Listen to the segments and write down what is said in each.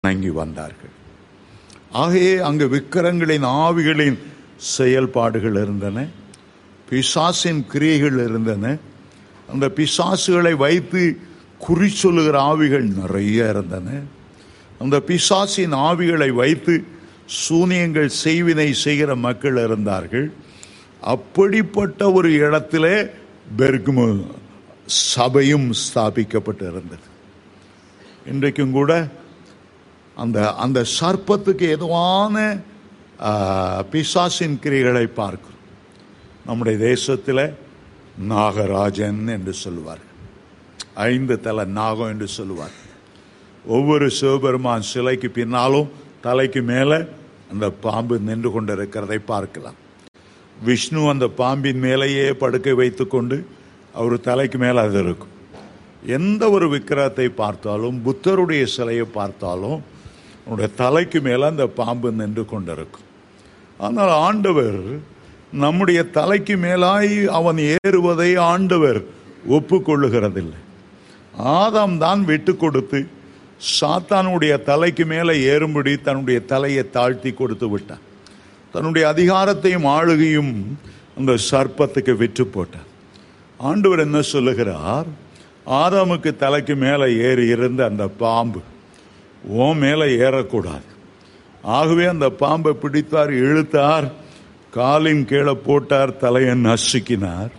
வணங்கி வந்தார்கள் ஆகையே அங்கு விக்கிரங்களின் ஆவிகளின் செயல்பாடுகள் இருந்தன பிசாசின் கிரியைகள் இருந்தன அந்த பிசாசுகளை வைத்து குறி சொல்லுகிற ஆவிகள் நிறைய இருந்தன அந்த பிசாசின் ஆவிகளை வைத்து சூனியங்கள் செய்வினை செய்கிற மக்கள் இருந்தார்கள் அப்படிப்பட்ட ஒரு இடத்திலே பெர்குமு சபையும் ஸ்தாபிக்கப்பட்டு இருந்தது இன்றைக்கும் கூட அந்த அந்த சர்ப்பத்துக்கு எதுவான ஆ, பிசாசின் கிரிகளை பார்க்கிறோம் நம்முடைய தேசத்தில் நாகராஜன் என்று சொல்லுவார்கள் ஐந்து தலை நாகம் என்று சொல்லுவார் ஒவ்வொரு சிவபெருமான் சிலைக்கு பின்னாலும் தலைக்கு மேலே அந்த பாம்பு நின்று கொண்டிருக்கிறதை பார்க்கலாம் விஷ்ணு அந்த பாம்பின் மேலேயே படுக்கை வைத்துக்கொண்டு அவர் தலைக்கு மேலே அது இருக்கும் எந்த ஒரு விக்கிரகத்தை பார்த்தாலும் புத்தருடைய சிலையை பார்த்தாலும் அவருடைய தலைக்கு மேலே அந்த பாம்பு நின்று கொண்டிருக்கும் ஆனால் ஆண்டவர் நம்முடைய தலைக்கு மேலாய் அவன் ஏறுவதை ஆண்டவர் ஒப்புக்கொள்ளுகிறதில்லை ஆதாம் தான் விட்டு கொடுத்து சாத்தானுடைய தலைக்கு மேலே ஏறும்படி தன்னுடைய தலையை தாழ்த்தி கொடுத்து விட்டான் தன்னுடைய அதிகாரத்தையும் ஆளுகையும் அந்த சர்ப்பத்துக்கு விற்று போட்டான் ஆண்டவர் என்ன சொல்லுகிறார் ஆதாமுக்கு தலைக்கு மேலே ஏறி இருந்த அந்த பாம்பு ஓ மேலே ஏறக்கூடாது ஆகவே அந்த பாம்பை பிடித்தார் இழுத்தார் காலின் கீழே போட்டார் தலையை நசுக்கினார்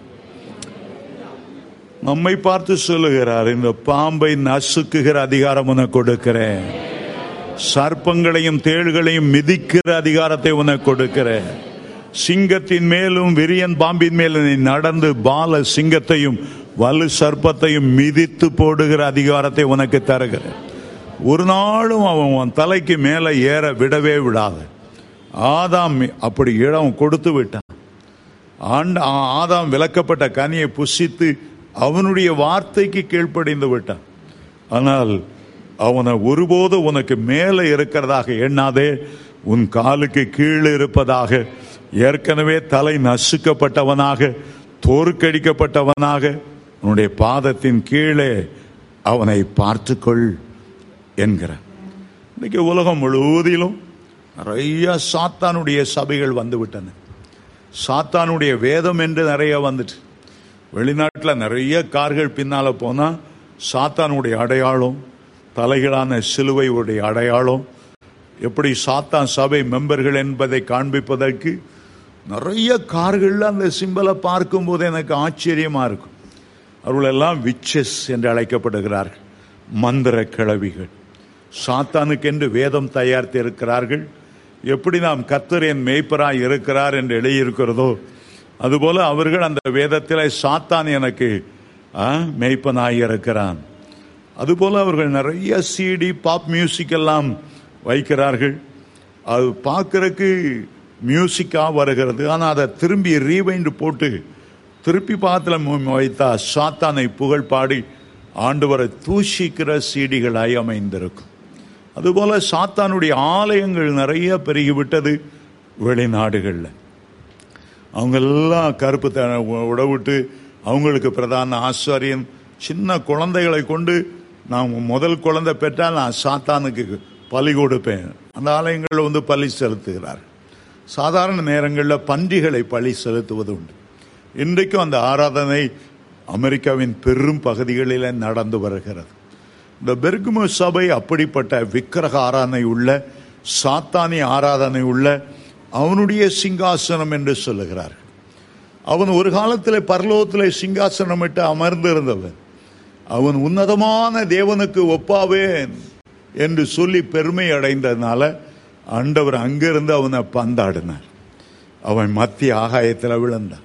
நம்மை பார்த்து சொல்லுகிறார் இந்த பாம்பை நசுக்குகிற அதிகாரம் உனக்கு கொடுக்கிறேன் சர்ப்பங்களையும் தேள்களையும் மிதிக்கிற அதிகாரத்தை உனக்கு கொடுக்கிறேன் சிங்கத்தின் மேலும் விரியன் பாம்பின் மேலும் நீ நடந்து பால சிங்கத்தையும் வலு சர்ப்பத்தையும் மிதித்து போடுகிற அதிகாரத்தை உனக்கு தருகிறேன் ஒரு நாளும் அவன் உன் தலைக்கு மேலே ஏற விடவே விடாது ஆதாம் அப்படி இடம் கொடுத்து விட்டான் ஆண்ட ஆ- ஆதாம் விளக்கப்பட்ட கனியை புசித்து அவனுடைய வார்த்தைக்கு கீழ்ப்படிந்து விட்டான் ஆனால் அவனை ஒருபோது உனக்கு மேலே இருக்கிறதாக எண்ணாதே உன் காலுக்கு கீழே இருப்பதாக ஏற்கனவே தலை நசுக்கப்பட்டவனாக தோற்கடிக்கப்பட்டவனாக உன்னுடைய பாதத்தின் கீழே அவனை பார்த்துக்கொள் என்கிறார் இன்னைக்கு உலகம் முழுவதிலும் நிறைய சாத்தானுடைய சபைகள் வந்து விட்டன சாத்தானுடைய வேதம் என்று நிறைய வந்துட்டு வெளிநாட்டில் நிறைய கார்கள் பின்னால போனா சாத்தானுடைய அடையாளம் தலைகளான சிலுவையுடைய அடையாளம் எப்படி சாத்தான் சபை மெம்பர்கள் என்பதை காண்பிப்பதற்கு நிறைய கார்கள்ல அந்த சிம்பலை பார்க்கும்போது எனக்கு ஆச்சரியமா இருக்கும் அவர்களெல்லாம் விச்சஸ் என்று அழைக்கப்படுகிறார்கள் மந்திர கிழவிகள் சாத்தானுக்கென்று வேதம் தயாரித்து இருக்கிறார்கள் எப்படி நாம் கர்த்தர் என் மேய்ப்பராய் இருக்கிறார் என்று எழுதியிருக்கிறதோ அதுபோல அவர்கள் அந்த வேதத்தில் சாத்தான் எனக்கு ஆ, மேய்ப்பனாய் இருக்கிறான் அதுபோல அவர்கள் நிறைய சிடி பாப் மியூசிக் எல்லாம் வைக்கிறார்கள் அது பார்க்கறதுக்கு மியூசிக்கா வருகிறது ஆனால் அதை திரும்பி ரீவைண்டு போட்டு திருப்பி பாத்தில் வைத்தா சாத்தானை புகழ் பாடி ஆண்டவரை தூஷிக்கிற சீடிகளாய் அமைந்திருக்கும் அதுபோல சாத்தானுடைய ஆலயங்கள் நிறைய பெருகிவிட்டது வெளிநாடுகளில் அவங்க எல்லாம் கருப்பு த உடவிட்டு அவங்களுக்கு பிரதான ஆசாரியன் சின்ன குழந்தைகளை கொண்டு நான் முதல் குழந்தை பெற்றால் நான் சாத்தானுக்கு பலி கொடுப்பேன் அந்த ஆலயங்களில் வந்து பலி செலுத்துகிறார் சாதாரண நேரங்களில் பன்றிகளை பலி செலுத்துவது உண்டு இன்றைக்கும் அந்த ஆராதனை அமெரிக்காவின் பெரும் பகுதிகளில் நடந்து வருகிறது இந்த பெர்குமு சபை அப்படிப்பட்ட விக்கிரக ஆராதனை உள்ள சாத்தானி ஆராதனை உள்ள அவனுடைய சிங்காசனம் என்று சொல்லுகிறார் அவன் ஒரு காலத்தில் பரலோகத்தில் சிங்காசனமிட்டு அமர்ந்திருந்தவன் அவன் உன்னதமான தேவனுக்கு ஒப்பாவேன் என்று சொல்லி பெருமை அடைந்ததுனால ஆண்டவர் அங்கிருந்து அவனை பந்தாடினார் அவன் மத்திய ஆகாயத்தில் விழுந்தான்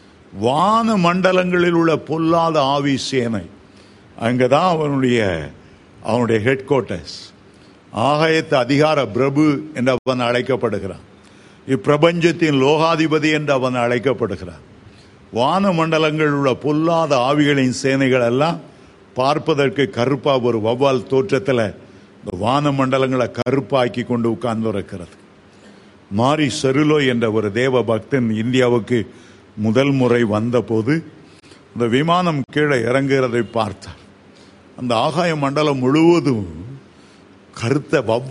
வான மண்டலங்களில் உள்ள பொல்லாத ஆவி சேனை அங்கதான் அவனுடைய அவனுடைய ஹெட் குவார்ட்டர்ஸ் ஆகாயத்து அதிகார பிரபு என்று அவன் அழைக்கப்படுகிறான் இப்பிரபஞ்சத்தின் லோகாதிபதி என்று அவன் அழைக்கப்படுகிறான் வான மண்டலங்களில் உள்ள பொல்லாத ஆவிகளின் சேனைகள் எல்லாம் பார்ப்பதற்கு கருப்பா ஒரு வவ்வால் தோற்றத்தில் இந்த வான மண்டலங்களை கருப்பாக்கி கொண்டு உட்கார்ந்து இருக்கிறது மாரி செருலோ என்ற ஒரு தேவ பக்தன் இந்தியாவுக்கு முதல் முறை வந்தபோது இந்த விமானம் கீழே இறங்குகிறதை பார்த்தார் அந்த ஆகாய மண்டலம் முழுவதும் கருத்த